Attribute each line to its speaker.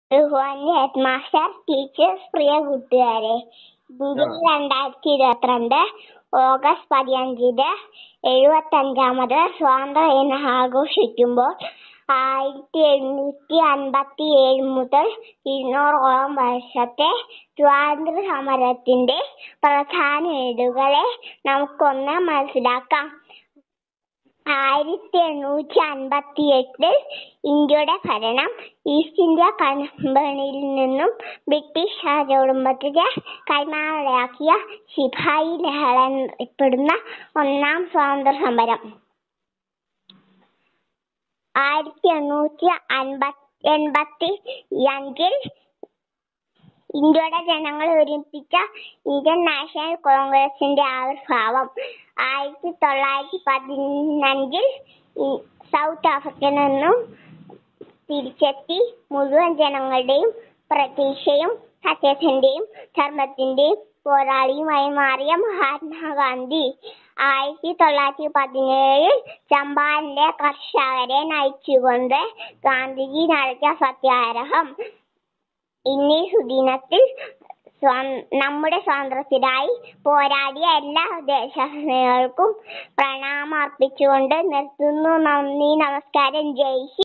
Speaker 1: Rouhani head master teachers പ്രിയ കൂട്ടുകാരെ ഇന്ത്യയിൽ രണ്ടായിരത്തി ഇരുപത്തിരണ്ട് ഓഗസ്റ്റ് പതിനഞ്ചിന് എഴുപത്തഞ്ചാമത് സ്വാതന്ത്ര്യ ദിനം ആഘോഷിക്കുമ്പോൾ ആയിരത്തി എണ്ണൂറ്റി അൻപത്തി ഏഴ് മുതൽ ഇരുന്നൂറോളം വർഷത്തെ സ്വാതന്ത്ര്യ സമരത്തിന്റെ പ്രധാന ഏടുകളെ നമുക്കൊന്ന് മനസ്സിലാക്കാം ആയിരത്തി എണ്ണൂറ്റി അൻപത്തി എട്ടിൽ ഇന്ത്യയുടെ ഭരണം ഈസ്റ്റ് ഇന്ത്യ കമ്പനിയിൽ നിന്നും ബ്രിട്ടീഷ് രാജകുടുംബത്തിന് കൈമാറിയാക്കിയ ശിപായി ലഹള എന്നറിയപ്പെടുന്ന ഒന്നാം സ്വാതന്ത്ര്യ സമരം ആയിരത്തി എണ്ണൂറ്റി അൻപത്തി എൺപത്തി അഞ്ചിൽ ഇന്ത്യയുടെ ജനങ്ങളെ ഒരുമിപ്പിച്ച ഇന്ത്യൻ നാഷണൽ കോൺഗ്രസിന്റെ ആവിർഭാവം ആയിരത്തി തൊള്ളായിരത്തി പതിനഞ്ചിൽ സൗത്ത് ആഫ്രിക്കയിൽ നിന്നും തിരിച്ചെത്തി മുഴുവൻ ജനങ്ങളുടെയും പ്രതീക്ഷയും സത്യത്തിന്റെയും ധർമ്മത്തിന്റെയും പോരാളിയുമായി മാറിയ മഹാത്മാഗാന്ധി ആയിരത്തി തൊള്ളായിരത്തി പതിനേഴിൽ ചമ്പാരനിലെ കർഷകരെ നയിച്ചുകൊണ്ട് ഗാന്ധിജി നടത്തിയ സത്യാഗ്രഹം ഇന്നീ സുദിനത്തിൽ നമ്മുടെ സ്വാതന്ത്ര്യത്തിനായി പോരാടിയ എല്ലാ ദേശസ്നേഹികൾക്കും പ്രണാമം അർപ്പിച്ചുകൊണ്ട് നിർത്തുന്നു നന്ദി നമസ്കാരം ജയ് ഹിന്ദ്